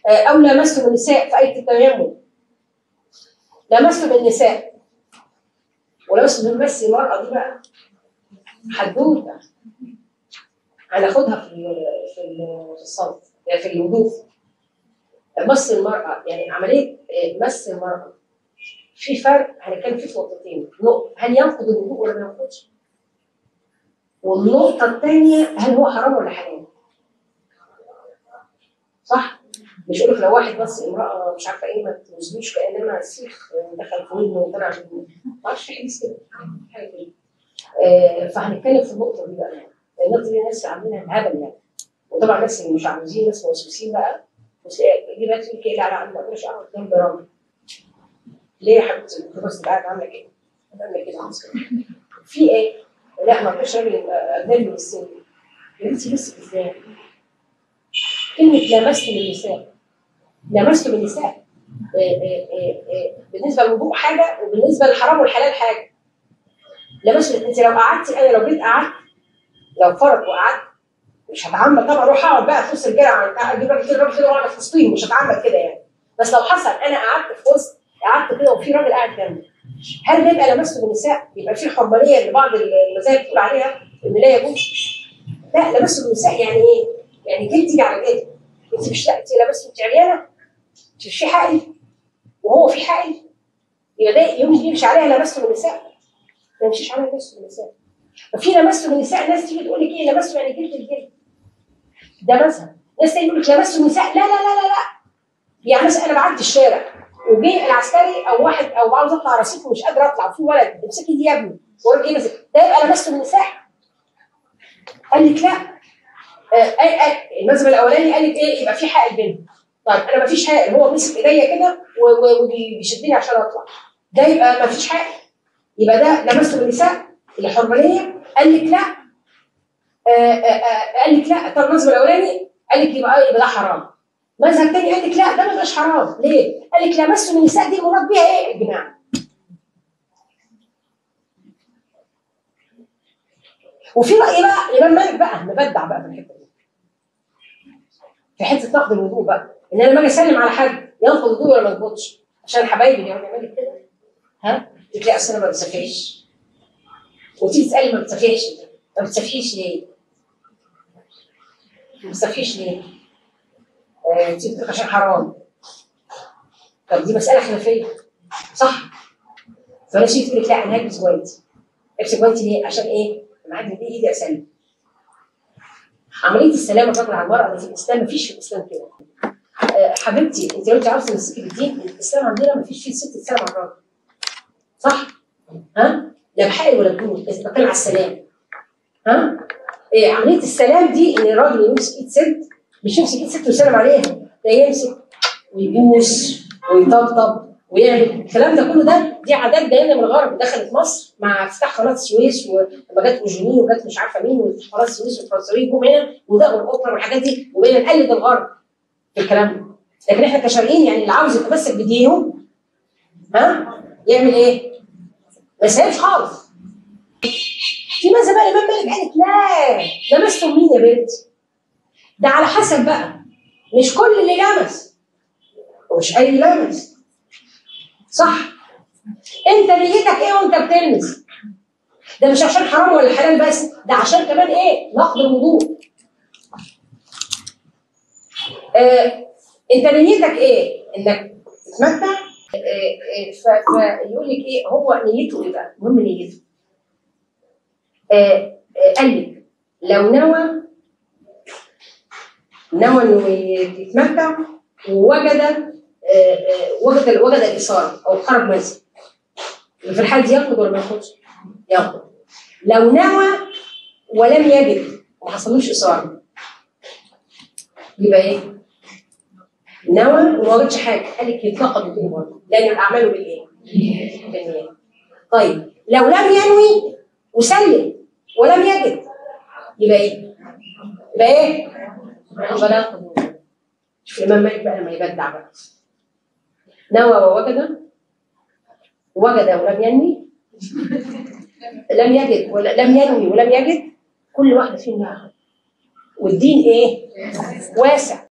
آه، او لمستم النساء في ايه التيمم لمستم النساء ولمستم مس المراه دي بقى حدوته هناخدها في ال في ال في الصوت يعني في الوضوء مس المراه يعني عمليه آه، مس المراه في فرق هنتكلم فيه في نقطتين نقطه هل ينقض الوضوء ولا ما ينقضش؟ والنقطه الثانيه هل هو حرام ولا حلال؟ صح؟ مش يقول لك لو واحد بس امراه مش عارفه ايه ما توزنيش كانما سيخ دخل في ودنه وطلع من ما اعرفش في حديث كده حاجه كده آه، فهنتكلم في النقطه دي بقى النقطه دي ناس عاملينها الهبل يعني وطبعا الناس اللي مش عاوزين ناس موسوسين بقى بس دي بقى تقول كده لا لا انا ما اقدرش اقعد جنب راجل ليه يا حبيبتي انت بس قاعد عامله كده عامله كده عامله كده. في ايه؟ لا ما اقدرش راجل يبقى اجنبي بالسن انت بس ازاي؟ كلمه لمستم النساء لمستم النساء آه، آه، آه، آه، بالنسبه للوضوء حاجه وبالنسبه للحرام والحلال حاجه لمستم انت لو قعدتي انا لو جيت قعدت لو فرض وقعدت مش هتعمد طبعا اروح اقعد بقى في وسط الرجاله على اجيب راجل كده راجل كده واقعد في وسطهم مش هتعمد كده يعني بس لو حصل انا قعدت في وسط قعدت كده وفي راجل قاعد جنبي هل ده يبقى لمسته بالنساء؟ يبقى في حرمانيه اللي بعض المذاهب بتقول عليها ان لا يجوز؟ لا لمسته بالنساء يعني ايه؟ يعني جلدي على جلدي انت مش لا انت لمسته انت عريانه انت مش في حائل وهو في حائل يبقى ده يوم يمشي عليها لمسته بالنساء ما يمشيش عليها لمسته بالنساء ففي لمسته بالنساء ناس تيجي تقول لك ايه لمسته يعني جلد الجلد ده مذهب ناس تاني يقول لك لمسته النساء لا لا لا لا لا يعني مثلا انا بعدي الشارع وجه العسكري او واحد او عاوز اطلع رصيف ومش قادر اطلع في ولد امسكي دي يا ابني واقول ايه مسك ده يبقى لمسته النساء قال لك لا آه، آه، آه، المذهب الاولاني قال لك ايه يبقى في حائل بينهم طيب انا ما فيش حائل هو مسك ايديا كده و- و- وبيشدني عشان اطلع ده يبقى ما فيش حائل يبقى ده لمسته النساء الحرمانيه قال لك لا آه، آه، آه، قال لك لا طب المذهب الاولاني قال لك يبقى يبقى ده حرام مذهب تاني قال لك لا ده ما يبقاش حرام ليه؟ قال لك لمسه من النساء دي المراد بيها ايه؟ الجماع وفي راي بقى الامام مالك بقى مبدع بقى في الحته دي في حته نقد الوضوء بقى ان انا لما اجي اسلم على حد ينقض الوضوء ولا ما ينقضش عشان حبايبي يقعدوا يعملوا كده ها تلاقي اصل انا ما بتسافحش وتيجي تسالي ما بتسافحش ما بتسافحيش ليه؟ ما بتسافحيش ليه؟ آه، تيجي تقول لك عشان حرام طب دي مساله خلافيه صح؟ فانا تيجي تقول لك لا انا هلبس جوانتي البس جوانتي ليه؟ عشان ايه؟ انا عندي دي ايدي اسلم عمليه السلام الرجل على المراه في الاسلام مفيش في الاسلام كده آه، حبيبتي انت لو انت عاوزه تمسكي بالدين الاسلام عندنا مفيش فيه ست تسلم على الراجل صح؟ ها؟ لا بحائل ولا بدون بس بتكلم على السلام ها؟ إيه عمليه السلام دي ان الراجل يمسك ايد ست مش يمسك ايد ست ويسلم عليها ده يمسك ويبوس ويطبطب ويعمل الكلام ده كله ده دي عادات جايه من الغرب دخلت مصر مع افتتاح قناه السويس ولما جت اوجيني وجت مش عارفه مين وافتتاح قناه السويس والفرنساويين جم هنا وده والاوبرا والحاجات دي وبقينا نقلد الغرب في الكلام ده لكن احنا كشرقيين يعني اللي عاوز يتمسك بدينه ها يعمل ايه؟ ما يسالش خالص في ماذا بقى الامام مالك قالت لا لمستم مين يا بنتي؟ ده على حسب بقى مش كل اللي لمس ومش اي لمس صح انت نيتك ايه وانت بتلمس ده مش عشان حرام ولا حلال بس ده عشان كمان ايه نقض الوضوء آه انت نيتك ايه انك تتمتع آه، آه، ف- فيقول لك ايه هو نيته ايه بقى المهم نيته آه، آه، قال لك لو نوى نوى انه يتمتع ووجد آه، آه، وجد وجد الاثاره او خرج منزل في الحال دي ياخد ولا ما ياخدش؟ ياخد لو نوى ولم يجد ما حصلوش اثاره يبقى ايه؟ نوى وما وجدش حاجه قال لك يتنقض الدين برضه لان الاعمال بالايه؟ بالنية طيب لو لم ينوي وسلم ولم يجد يبقى ايه؟ يبقى ايه؟ يبقى لا ينقض الوضوء. شوف الامام مالك بقى لما يبدع بقى نوى ووجد وجد ولم ينوي لم يجد ولا لم ينوي ولم يجد كل واحده فينا والدين ايه؟ واسع